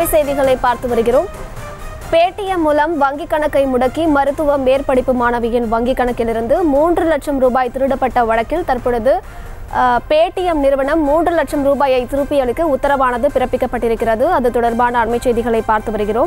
அண்மை செய்திகளை பார்த்து வருகிறோம் பேடிஎம் மூலம் வங்கிக் கணக்கை முடக்கி மருத்துவ மேற்படிப்பு மாணவியின் வங்கிக் கணக்கிலிருந்து மூன்று லட்சம் ரூபாய் திருடப்பட்ட வழக்கில் தற்பொழுது அஹ், பேடிஎம் நிறுவனம் மூன்று லட்சம் ரூபாயை திருப்பி அளிக்க உத்தரவானது பிறப்பிக்கப்பட்டிருக்கிறது அது தொடர்பான அண்மை செய்திகளை பார்த்து வருகிறோம்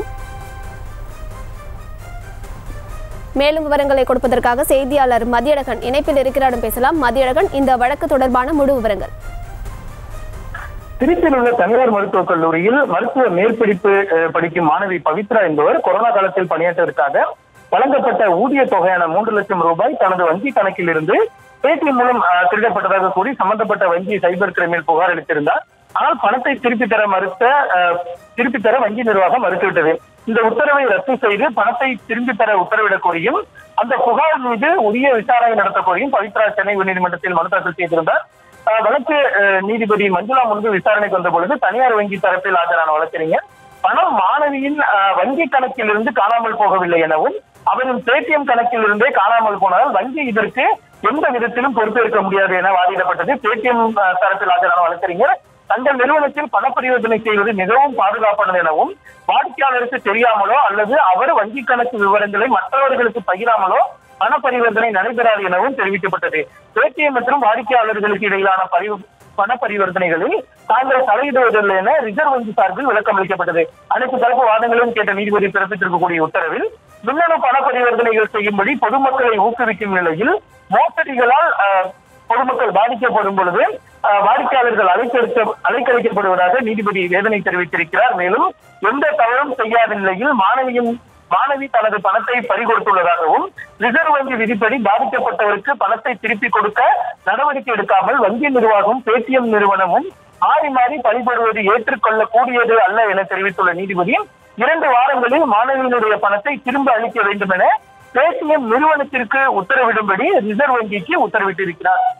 மேலும் விவரங்களை கொடுப்பதற்காக செய்தியாளர் மதியழகன் இணைப்பில் இருக்கிறாரும் பேசலாம் மதியழகன் இந்த வழக்கு தொடர்பான முழு விவரங்கள் திருச்சியில் உள்ள தனியார் மருத்துவக் கல்லூரியில் மருத்துவ மேற்படிப்பு அஹ், படிக்கும் மாணவி பவித்ரா என்பவர் கொரோனா காலத்தில் பணியாற்றுவதற்காக வழங்கப்பட்ட ஊதிய தொகையான மூன்று லட்சம் ரூபாய் தனது வங்கி கணக்கில் இருந்து பேடிஎம் மூலம் அஹ், திருடப்பட்டதாக கூறி சம்பந்தப்பட்ட வங்கி சைபர் கிரைமில் புகார் அளித்திருந்தார் ஆனால் பணத்தை திருப்பி தர மறுத்த அஹ், திருப்பி தர வங்கி நிர்வாகம் மறுத்துவிட்டது இந்த உத்தரவை ரத்து செய்து பணத்தை திரும்பி தர உத்தரவிடக் கோரியும் அந்த புகார் மீது உரிய விசாரணை நடத்த கோரியும் பவித்ரா சென்னை உயர்நீதிமன்றத்தில் மனு தாக்கல் செய்திருந்தார் அஹ் வழக்கு அஹ், நீதிபதி மஞ்சுளா முன்பு விசாரணைக்கு வந்த பொழுது தனியார் வங்கி தரப்பில் ஆஜரான வழக்கறிஞர் பணம் மாணவியின் அஹ், வங்கி கணக்கில் இருந்து காணாமல் போகவில்லை எனவும் அவரின் பேடிஎம் கணக்கில் இருந்தே காணாமல் போனதால் வங்கி இதற்கு எந்த விதத்திலும் பொறுப்பேற்க முடியாது என வாதிடப்பட்டது பேடிஎம் அஹ், தரப்பில் ஆஜரான வழக்கறிஞர் தங்கள் நிறுவனத்தில் பண பரிவர்த்தனை செய்வது மிகவும் பாதுகாப்பானது எனவும் வாடிக்கையாளருக்கு தெரியாமலோ அல்லது அவர் வங்கி கணக்கு விவரங்களை மற்றவர்களுக்கு பகிராமலோ பண பரிவர்த்தனை நடைபெறாது எனவும் தெரிவிக்கப்பட்டது பேடிஎம் மற்றும் வாடிக்கையாளர்களுக்கு இடையிலான பரி பண பரிவர்த்தனைகளில் தாங்கள் தலையிடுவதில்லை என ரிசர்வ் வங்கி சார்பில் விளக்கம் அளிக்கப்பட்டது அனைத்து தரப்பு வாதங்களும் கேட்ட நீதிபதி பிறப்பித்திருக்கக்கூடிய உத்தரவில் மின்னணு பண பரிவர்த்தனைகள் செய்யும்படி பொதுமக்களை ஊக்குவிக்கும் நிலையில் மோசடிகளால் அஹ், பொதுமக்கள் பாதிக்கப்படும் பொழுது அஹ், வாடிக்கையாளர்கள் அலைக்கழிக்க அலைக்கழிக்கப்படுவதாக நீதிபதி வேதனை தெரிவித்திருக்கிறார் மேலும் எந்த தவறும் செய்யாத நிலையில் மாணவியின் மாணவி தனது பணத்தை பறிகொடுத்துள்ளதாகவும் ரிசர்வ் வங்கி விதிப்படி பாதிக்கப்பட்டவருக்கு பணத்தை திருப்பி கொடுக்க நடவடிக்கை எடுக்காமல் வங்கி நிர்வாகம் பேடிஎம் நிறுவனமும் மாறி மாறி பழிபடுவது ஏற்றுக்கொள்ளக்கூடியது அல்ல என தெரிவித்துள்ள நீதிபதி இரண்டு வாரங்களில் மாணவியினுடைய பணத்தை திரும்ப அளிக்க வேண்டும் என பேடிஎம் நிறுவனத்திற்கு உத்தரவிடும்படி ரிசர்வ் வங்கிக்கு உத்தரவிட்டிருக்கிறார்